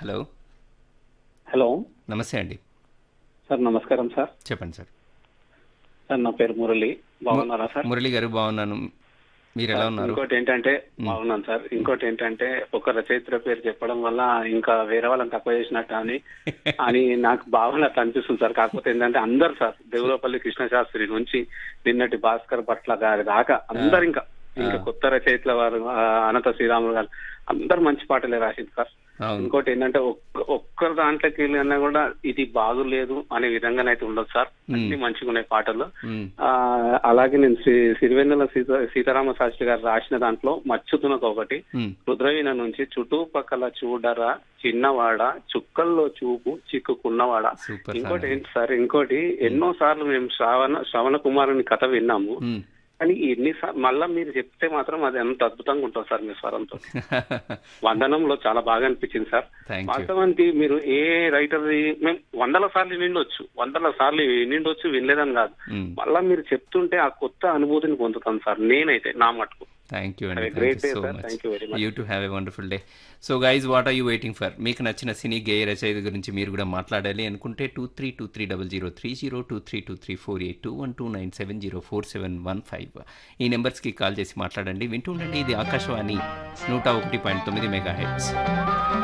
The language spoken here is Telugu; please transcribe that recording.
హలో హలో నమస్తే అండి సార్ నమస్కారం సార్ చెప్పండి సార్ సార్ నా పేరు మురళి బాగున్నారా సార్ మురళి గారు బాగున్నాను మీరు ఎలా ఉన్నారు ఇంకోటి ఏంటంటే బాగున్నాను సార్ ఇంకోటి ఏంటంటే ఒక రచయిత్ర పేరు చెప్పడం వల్ల ఇంకా వేరే వాళ్ళని తక్కువ చేసినట్టు అని అని నాకు భావన అట్లా అనిపిస్తుంది సార్ కాకపోతే ఏంటంటే అందరు సార్ దేవులపల్లి కృష్ణ శాస్త్రి నుంచి నిన్నటి భాస్కర్ భట్ల గారి దాకా అందరు ఇంకా ఇంకా కొత్త రచయితల వారు ఆ, అనంత శ్రీరాములు గారు అందరు మంచి పాటలే రాసింది సార్ అవును ఇంకోటి ఏంటంటే ఒక్క ఒక్కరి దాంట్లోకి వెళ్ళినా కూడా ఇది బాగులేదు అనే విధంగానైతే ఉండదు సార్ అన్ని మంచిగా ఉన్నాయి పాటలు మ్మ్. ఆ అలాగే నేను శ్రీ సిరివెన్నెల సీత సీతారామ శాస్త్రి గారు రాసిన దాంట్లో మచ్చుతునకు ఒకటి మ్మ్. రుద్రవీణ నుంచి చుట్టుపక్కల చూడరా చిన్నవాడ చుక్కల్లో చూపు చిక్కుకున్నవాడ సూపర్ ఇంకోటి సార్ ఏంటి సార్ ఇంకోటి ఎన్నో సార్లు మేము శ్రావణ శ్రవణ కుమారుని కథ విన్నాము మ్మ్. కానీ ఎన్నిసార్లు మళ్ళా మీరు చెప్తే మాత్రం అది ఎంత అద్భుతంగా ఉంటుంది సార్ మీ స్వరంతో వందనంలో చాలా బాగా అనిపించింది సార్ థ్యాంక్ యూ వాస్తవానికి మీరు ఏ రైటర్ మేము వందల సార్లు వినిండొచ్చు వందల సార్లు వినిండొచ్చు వినలేదని కాదు మ్మ్. మళ్ళా మీరు చెప్తుంటే ఆ కొత్త అనుభూతిని పొందుతాను సార్ నేనైతే నా మటుకు థ్యాంక్ యూ Have అండి a great thank you day, so sir. Much Thank you very much. You too have a wonderful day so guys what are you waiting for మీకు నచ్చిన సినీ గేయ రచయిత గురించి మీరు కూడా మాట్లాడాలి అనుకుంటే two three two three double zero three zero two three two three four eight two one two nine seven zero four seven one five ఈ నెంబర్స్కి కాల్ చేసి మాట్లాడండి వింటూ ఉండండి ఇది ఆకాశవాణి నూట ఒకటి పాయింట్ తొమ్మిది మెగా హెడ్స్